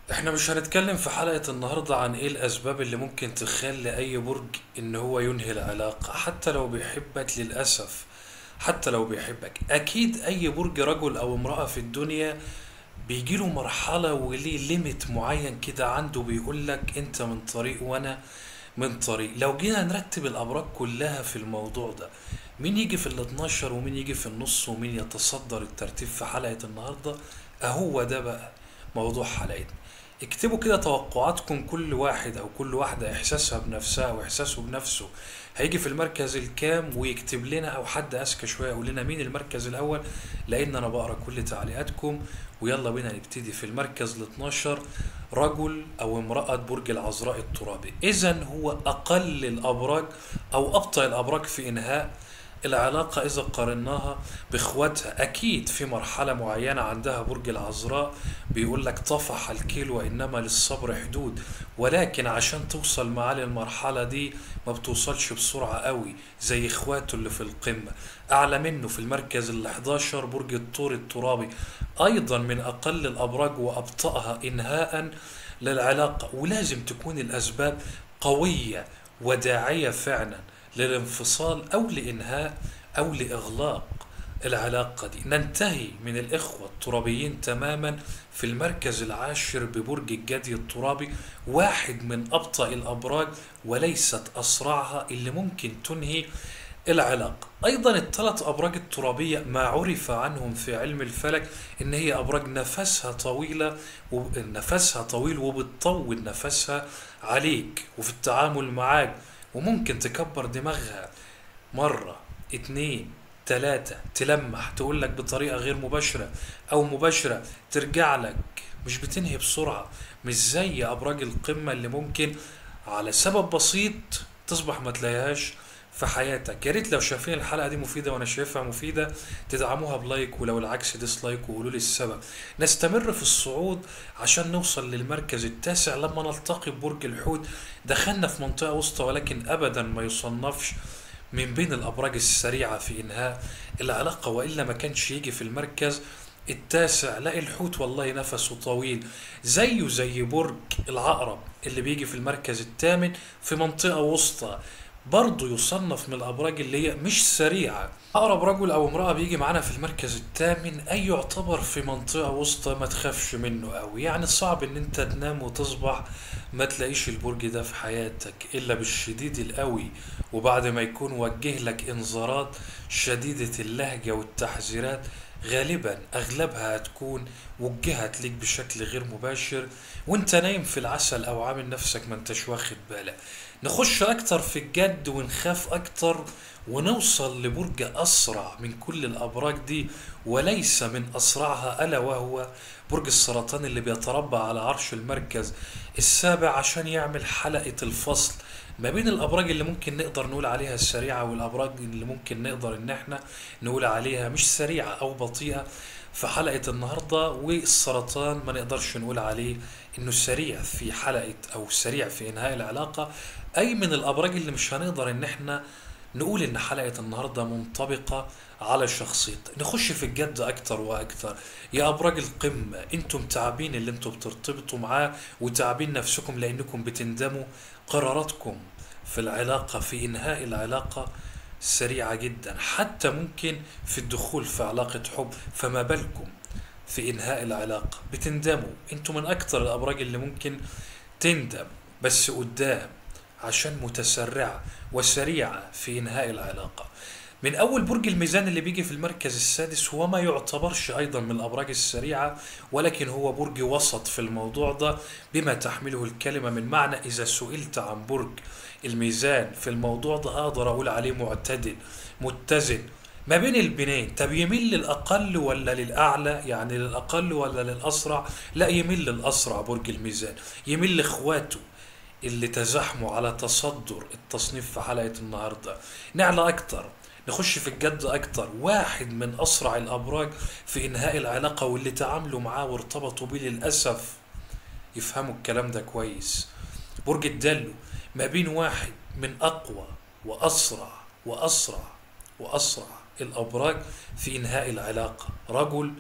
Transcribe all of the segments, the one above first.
احنا مش هنتكلم في حلقة النهاردة عن ايه الاسباب اللي ممكن تخلي اي برج ان هو ينهي العلاقة حتى لو بيحبك للأسف حتى لو بيحبك اكيد اي برج رجل او امرأة في الدنيا بيجيله مرحلة وليه ليميت معين كده عنده بيقولك انت من طريق وانا من طريق لو جينا نرتب الابراج كلها في الموضوع ده مين يجي في ال 12 ومين يجي في النص ومين يتصدر الترتيب في حلقة النهاردة اهو ده بقى موضوع حلقتنا اكتبوا كده توقعاتكم كل واحد او كل واحدة احساسها بنفسها واحساسه بنفسه هيجي في المركز الكام ويكتب لنا او حد اذكى شوية يقول لنا مين المركز الاول لان انا بقرا كل تعليقاتكم ويلا بينا نبتدي في المركز ال 12 رجل او امرأة برج العذراء الترابي اذا هو اقل الابراج او ابطأ الابراج في انهاء العلاقة إذا قارناها بإخواتها أكيد في مرحلة معينة عندها برج العذراء بيقول لك طفح الكيل وإنما للصبر حدود ولكن عشان توصل معاه للمرحلة دي ما بتوصلش بسرعة قوي زي إخواته اللي في القمة أعلى منه في المركز ال 11 برج الثور الترابي أيضا من أقل الأبراج وأبطأها إنهاء للعلاقة ولازم تكون الأسباب قوية وداعية فعلا للانفصال أو لإنهاء أو لإغلاق العلاقة دي ننتهي من الإخوة الترابيين تماما في المركز العاشر ببرج الجدي الترابي واحد من أبطأ الأبراج وليست أسرعها اللي ممكن تنهي العلاقة أيضا الثلاث أبراج الترابية ما عرف عنهم في علم الفلك إن هي أبراج نفسها طويلة نفسها طويل وبتطول نفسها عليك وفي التعامل معاك وممكن تكبر دماغها مرة اتنين تلاتة تلمح تقول لك بطريقة غير مباشرة أو مباشرة ترجع لك مش بتنهي بسرعة مش زي أبراج القمة اللي ممكن على سبب بسيط تصبح ما تلاقيهاش في حياتك يا ريت لو شايفين الحلقه دي مفيده وانا شايفها مفيده تدعموها بلايك ولو العكس ديسلايك وقولوا لي السبب نستمر في الصعود عشان نوصل للمركز التاسع لما نلتقي ببرج الحوت دخلنا في منطقه وسطى ولكن ابدا ما يصنفش من بين الابراج السريعه في انهاء العلاقه والا ما كانش يجي في المركز التاسع لا الحوت والله نفسه طويل زيه زي برج العقرب اللي بيجي في المركز الثامن في منطقة وسطى برضه يصنف من الابراج اللي هي مش سريعه اقرب رجل او امراه بيجي معانا في المركز الثامن اي يعتبر في منطقه وسطى ما تخافش منه قوي يعني صعب ان انت تنام وتصبح ما تلاقيش البرج ده في حياتك الا بالشديد القوي وبعد ما يكون وجه لك انذارات شديده اللهجه والتحذيرات غالبا اغلبها هتكون وجهت ليك بشكل غير مباشر وانت نايم في العسل او عامل نفسك ما انتش واخد بالك نخش اكتر في الجد ونخاف اكتر ونوصل لبرج اسرع من كل الابراج دي وليس من اسرعها الا وهو برج السرطان اللي بيتربع على عرش المركز السابع عشان يعمل حلقة الفصل ما بين الابراج اللي ممكن نقدر نقول عليها السريعة والابراج اللي ممكن نقدر ان احنا نقول عليها مش سريعة او بطيئة في حلقة النهاردة والسرطان ما نقدرش نقول عليه انه سريع في حلقة او سريع في انهاء العلاقة اي من الابراج اللي مش هنقدر ان احنا نقول ان حلقة النهاردة منطبقة على شخصيته نخش في الجد اكتر واكتر يا ابراج القمة انتم تعبين اللي انتم بترتبطوا معاه وتعبين نفسكم لانكم بتندموا قراراتكم في العلاقة في انهاء العلاقة سريعة جدا حتى ممكن في الدخول في علاقة حب فما بالكم في انهاء العلاقة بتندموا انتم من اكتر الابراج اللي ممكن تندم بس قدام عشان متسرعة وسريعة في إنهاء العلاقة من أول برج الميزان اللي بيجي في المركز السادس هو ما يعتبرش أيضا من الأبراج السريعة ولكن هو برج وسط في الموضوع ده بما تحمله الكلمة من معنى إذا سئلت عن برج الميزان في الموضوع ده أقدر أقول عليه معتدل متزن ما بين البنين طب يميل للأقل ولا للأعلى يعني للأقل ولا للأسرع لا يميل للأسرع برج الميزان يميل لإخواته اللي تزاحموا على تصدر التصنيف في حلقة النهاردة نعلى أكتر نخش في الجد أكتر واحد من أسرع الأبراج في إنهاء العلاقة واللي تعاملوا معاه وارتبطوا بيه للأسف يفهموا الكلام ده كويس برج الدلو ما بين واحد من أقوى وأسرع وأسرع وأسرع الأبراج في إنهاء العلاقة رجل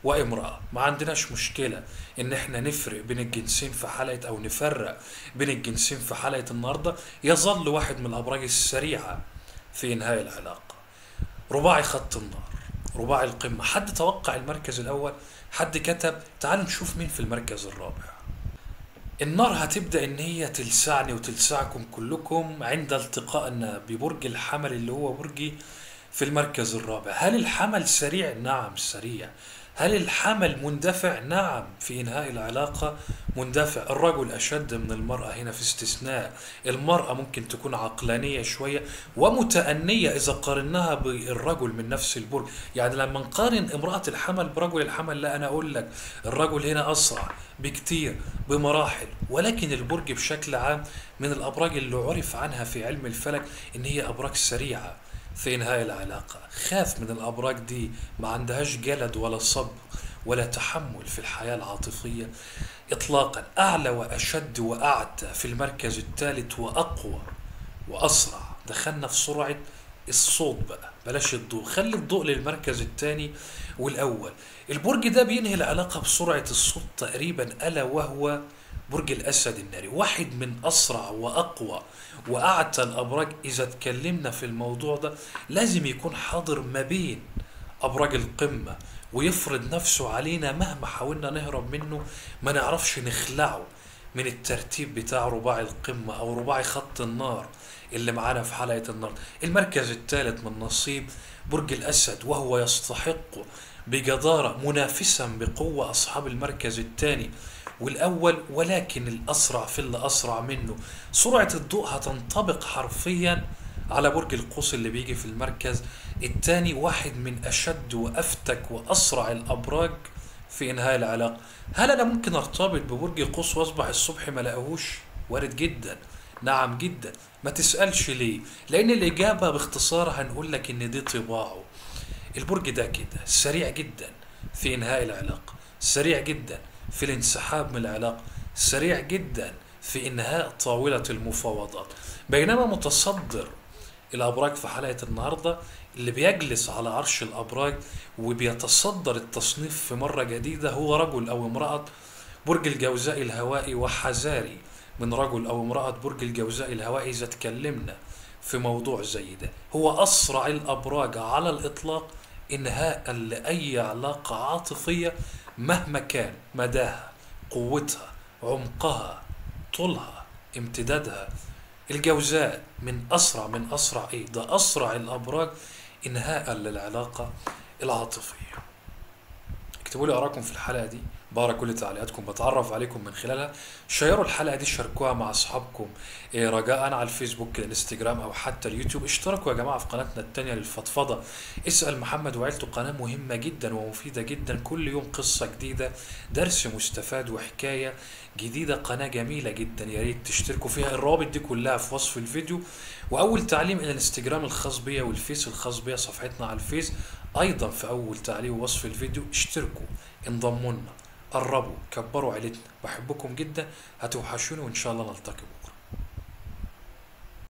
وامرأة ما عندناش مشكلة ان احنا نفرق بين الجنسين في حلقة او نفرق بين الجنسين في حلقة النهاردة يظل واحد من الابراج السريعة في انهاء العلاقة رباعي خط النار رباعي القمة حد توقع المركز الاول حد كتب تعالوا نشوف مين في المركز الرابع النار هتبدأ إن هي تلسعني وتلسعكم كلكم عند التقائنا ببرج الحمل اللي هو برجي في المركز الرابع هل الحمل سريع؟ نعم سريع هل الحمل مندفع؟ نعم في إنهاء العلاقة مندفع الرجل أشد من المرأة هنا في استثناء المرأة ممكن تكون عقلانية شوية ومتأنية إذا قارناها بالرجل من نفس البرج يعني لما نقارن امرأة الحمل برجل الحمل لا أنا أقول لك الرجل هنا أسرع بكتير بمراحل ولكن البرج بشكل عام من الأبراج اللي عرف عنها في علم الفلك إن هي أبراج سريعة في إنهاء العلاقة خاف من الأبراج دي ما عندهاش جلد ولا صبر ولا تحمل في الحياة العاطفية إطلاقا أعلى وأشد وأعتى في المركز الثالث وأقوى وأسرع دخلنا في سرعة الصوت بقى بلاش الضوء خلي الضوء للمركز الثاني والأول البرج ده بينهي العلاقة بسرعة الصوت تقريبا ألا وهو برج الأسد الناري واحد من أسرع وأقوى وأعتى الأبراج إذا اتكلمنا في الموضوع ده لازم يكون حاضر ما بين أبراج القمة ويفرض نفسه علينا مهما حاولنا نهرب منه ما نعرفش نخلعه من الترتيب بتاع رباعي القمة أو رباعي خط النار اللي معانا في حلقة النار المركز الثالث من نصيب برج الأسد وهو يستحق بجدارة منافسا بقوة أصحاب المركز الثاني والأول ولكن الأسرع في اللي أسرع منه سرعة الضوء هتنطبق حرفيا على برج القوس اللي بيجي في المركز الثاني واحد من أشد وأفتك وأسرع الأبراج في إنهاء العلاقة هل أنا ممكن أرتبط ببرج القوس وأصبح الصبح ما لاقوهوش وارد جدا نعم جدا ما تسألش ليه لأن الإجابة باختصار هنقول لك إن دي طباعه البرج ده كده سريع جدا في إنهاء العلاقة سريع جدا في الانسحاب من العلاقة سريع جدا في إنهاء طاولة المفاوضات بينما متصدر الأبراج في حلقة النهاردة اللي بيجلس على عرش الأبراج وبيتصدر التصنيف في مرة جديدة هو رجل أو امرأة برج الجوزاء الهوائي وحذاري من رجل أو امرأة برج الجوزاء الهوائي إذا تكلمنا في موضوع زي ده هو أسرع الأبراج على الإطلاق إنهاء لأي علاقة عاطفية مهما كان مداها قوتها عمقها طولها امتدادها الجوزاء من أسرع من أسرع إيه ده أسرع الأبراج إنهاء للعلاقة العاطفية اكتبوا لي آراءكم في الحلقة دي بقرا كل تعليقاتكم بتعرف عليكم من خلالها شيروا الحلقة دي شاركوها مع أصحابكم إيه رجاء على الفيسبوك الانستجرام أو حتى اليوتيوب اشتركوا يا جماعة في قناتنا التانية للفضفضة اسأل محمد وعيلته قناة مهمة جدا ومفيدة جدا كل يوم قصة جديدة درس مستفاد وحكاية جديدة قناة جميلة جدا يا ريت تشتركوا فيها الروابط دي كلها في وصف الفيديو وأول تعليم إلى الانستجرام الخاص بيا والفيس الخاص بيا صفحتنا على الفيس أيضا في أول تعليق ووصف الفيديو اشتركوا انضموا لنا قربوا كبروا عيلتنا بحبكم جدا هتوحشوني وإن شاء الله نلتقي